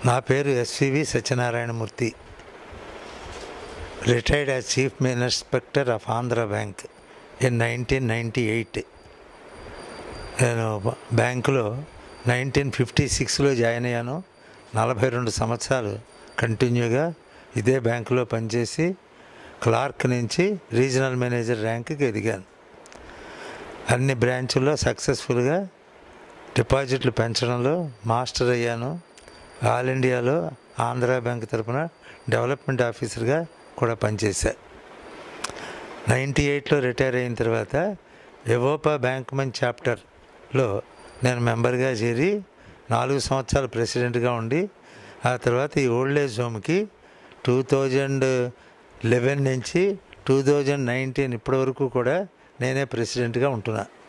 నా పేరు SVV Satyanarayanamurthy retired as chief inspector of Andhra bank in nineteen ninety eight నేను బ- బ్యాంకులో నైన్టీన్ ఫిఫ్టీ సిక్స్లో జాయిన్ అయ్యాను నలభై రెండు సంవత్సరాలు కంటిన్యూగా ఇదే బ్యాంకులో పనిచేసి క్లార్క్ నుంచి రీజనల్ మేనేజర్ ర్యాంక్కి ఎదిగాను అన్ని బ్రాంచుల్లో సక్సెస్ఫుల్గా డిపాజిట్లు పెంచడంలో మాస్టర్ అయ్యాను ఆల్ ఇండియాలో ఆంధ్ర బ్యాంక్ తరపున డెవలప్మెంట్ ఆఫీసర్గా కూడా పనిచేశా నైంటీ ఎయిట్లో రిటైర్ అయిన తర్వాత ఎవోపా బ్యాంక్ మన్ చాప్టర్లో నేను మెంబర్గా చేరి నాలుగు సంవత్సరాలు ప్రెసిడెంట్గా ఉండి ఆ తర్వాత ఈ ఓల్డ్ ఏజ్ హోమ్కి టూ థౌజండ్ లెవెన్ నుంచి టూ థౌజండ్ నైన్టీన్ ఇప్పటి వరకు కూడా నేనే ప్రెసిడెంట్గా ఉంటున్నా